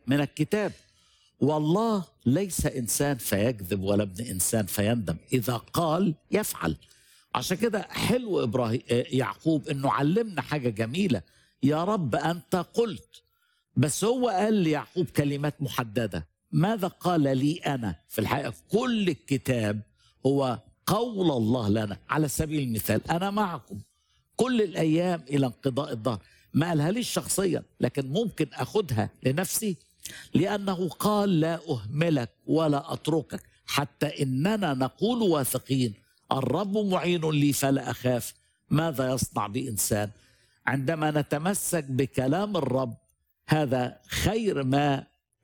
من الكتاب والله ليس انسان فيكذب ولا ابن انسان فيندم اذا قال يفعل عشان كده حلو ابراهيم يعقوب انه علمنا حاجه جميله يا رب انت قلت بس هو قال ليعقوب كلمات محدده ماذا قال لي انا في الحقيقه في كل الكتاب هو قول الله لنا على سبيل المثال انا معكم كل الايام الى انقضاء الظهر ما قالها ليش شخصيا لكن ممكن اخدها لنفسي لانه قال لا اهملك ولا اتركك حتى اننا نقول واثقين الرب معين لي فلا اخاف ماذا يصنع بانسان عندما نتمسك بكلام الرب هذا خير ما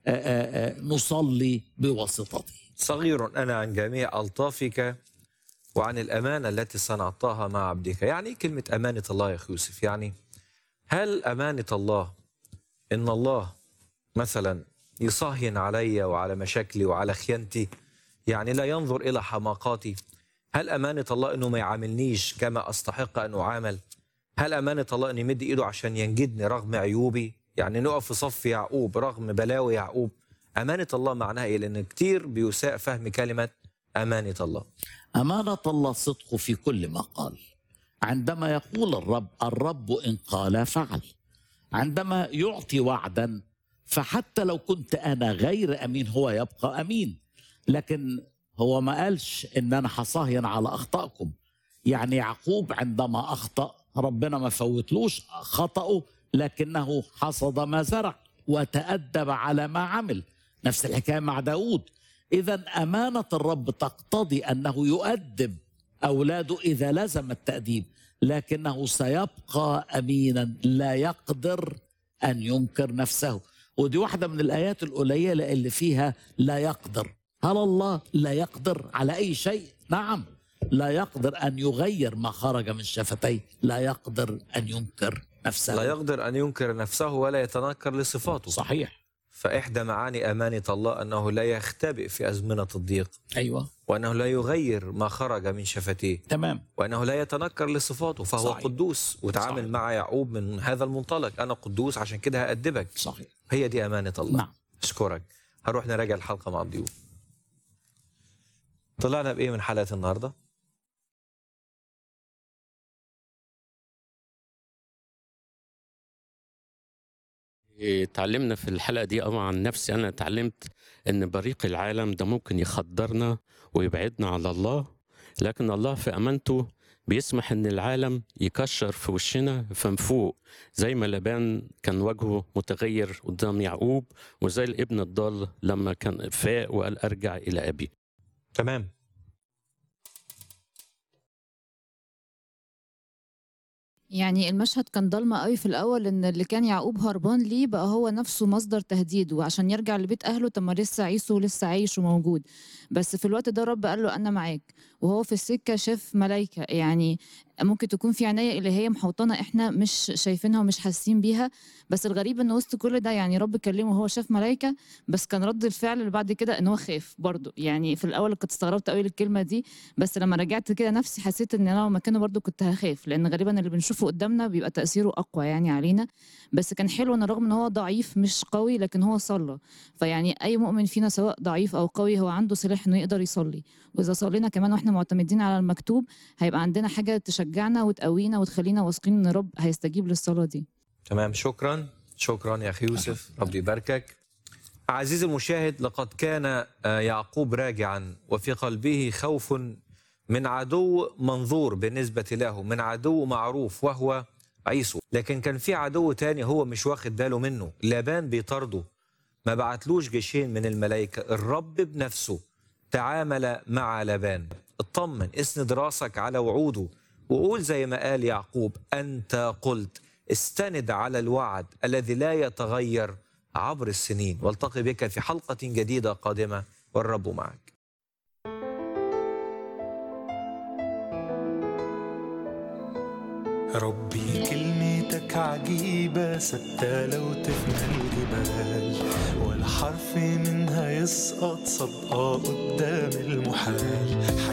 نصلي بواسطته صغير أنا عن جميع ألطافك وعن الأمانة التي صنعتها مع عبدك يعني كلمة أمانة الله يا أخي يوسف يعني هل أمانة الله إن الله مثلا يصهين علي وعلى مشاكلي وعلى خيانتي يعني لا ينظر إلى حماقاتي هل أمانة الله أنه ما يعاملنيش كما أستحق أن أعامل هل أمانة الله أن يمد إيده عشان ينجدني رغم عيوبي يعني نقف في صف يعقوب رغم بلاوي يعقوب أمانة الله معناها إيه لأن كتير بيساء فهم كلمة أمانة الله أمانة الله صدقه في كل ما قال عندما يقول الرب الرب إن قال فعل عندما يعطي وعدا فحتى لو كنت أنا غير أمين هو يبقى أمين لكن هو ما قالش إن أنا حصاهين على أخطائكم يعني يعقوب عندما أخطأ ربنا ما فوتلوش خطأه لكنه حصد ما زرع وتأدب على ما عمل نفس الحكاية مع داود إذا أمانة الرب تقتضي أنه يؤدب أولاده إذا لزم التأديب لكنه سيبقى أمينا لا يقدر أن ينكر نفسه ودي واحدة من الآيات القليلة اللي فيها لا يقدر هل الله لا يقدر على أي شيء نعم لا يقدر أن يغير ما خرج من شفتيه لا يقدر أن ينكر نفسه لا يقدر أن ينكر نفسه ولا يتنكر لصفاته صحيح فإحدى معاني أمانة الله أنه لا يختبئ في أزمنة الضيق أيوة وأنه لا يغير ما خرج من شفتيه تمام وأنه لا يتنكر لصفاته فهو صحيح. صحيح. قدوس وتعامل صحيح. مع يعقوب من هذا المنطلق أنا قدوس عشان كده هأدبك صحيح هي دي أمانة الله نعم أشكرك هروح نراجع الحلقة مع الضيوف طلعنا بإيه من حلقة النهاردة؟ اتعلمنا في الحلقة دي أو عن نفسي أنا اتعلمت إن بريق العالم ده ممكن يخدرنا ويبعدنا على الله لكن الله في أمانته بيسمح إن العالم يكشر في وشنا فنفوق زي ما لبان كان وجهه متغير قدام يعقوب وزي الابن الضال لما كان فاق وقال أرجع إلى أبي تمام يعني المشهد كان ضلمة قوي في الأول إن اللي كان يعقوب هربان ليه بقى هو نفسه مصدر تهديد وعشان يرجع لبيت أهله طب ما لسه عيسو لسه عايش وموجود بس في الوقت ده رب قال له أنا معاك وهو في السكة شاف ملايكة يعني ممكن تكون في عناية إلهية محوطانة إحنا مش شايفينها ومش حاسين بيها بس الغريب إن وسط كل ده يعني رب كلمه وهو شاف ملايكة بس كان رد الفعل اللي بعد كده إن هو خاف برضه يعني في الأول كنت استغربت قوي للكلمة دي بس لما رجعت كده نفسي حسيت إن أنا لو مكانه برضه كنت هخاف لأن غالبا اللي بنشوفه قدامنا بيبقى تأثيره أقوى يعني علينا بس كان حلو إن رغم إن هو ضعيف مش قوي لكن هو صلى فيعني أي مؤمن فينا سواء ضعيف أو قوي هو عنده سلاح إنه يقدر يصلي وإذا صلينا كمان وإحنا معتمدين على المكتوب هيبقى عندنا حاجة تشجعنا وتقوينا وتخلينا واثقين إن رب هيستجيب للصلاة دي تمام شكرا شكرا يا أخي يوسف ربي يباركك عزيزي المشاهد لقد كان آه، يعقوب راجعا وفي قلبه خوف من عدو منظور بالنسبة له من عدو معروف وهو عيسو لكن كان في عدو تاني هو مش واخد باله منه لابان بيطارده ما بعتلوش جيشين من الملائكة الرب بنفسه تعامل مع لابان اطمن اسند راسك على وعوده وقول زي ما قال يعقوب أنت قلت استند على الوعد الذي لا يتغير عبر السنين والتقي بك في حلقة جديدة قادمة والرب معك ربي كلمتك عجيبة ثابتة لو تفنى الجبال ولا حرف منها يسقط صدقة قدام المحال